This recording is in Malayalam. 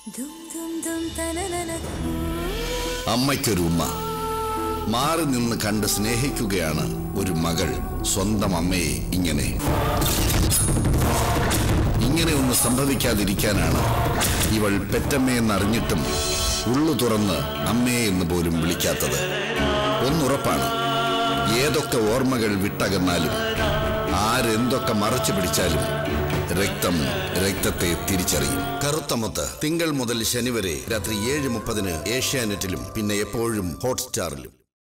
ദും ദും ദും തനനന അമ്മയ്ക്കൊരു ഉമ്മ മാറി നിന്ന് കണ്ട് സ്നേഹിക്കുകയാണ് ഒരു മകൾ സ്വന്തം അമ്മയെ ഇങ്ങനെ ഇങ്ങനെ ഒന്ന് സംഭവിക്കാതിരിക്കാനാണ് ഇവൾ പെറ്റമ്മയെന്നറിഞ്ഞിട്ടും ഉള്ളു തുറന്ന് അമ്മയെ എന്ന് പോലും വിളിക്കാത്തത് ഒന്നുറപ്പാണ് ഏതൊക്കെ ഓർമ്മകൾ വിട്ടകന്നാലും ആരെന്തൊക്കെ മറച്ചു പിടിച്ചാലും രക്തം രക്തത്തെ തിരിച്ചറിയും കറുത്തമുത്ത് തിങ്കൾ മുതൽ ശനി വരെ രാത്രി ഏഴ് മുപ്പതിന് ഏഷ്യാനെറ്റിലും പിന്നെ എപ്പോഴും ഹോട്ട്സ്റ്റാറിലും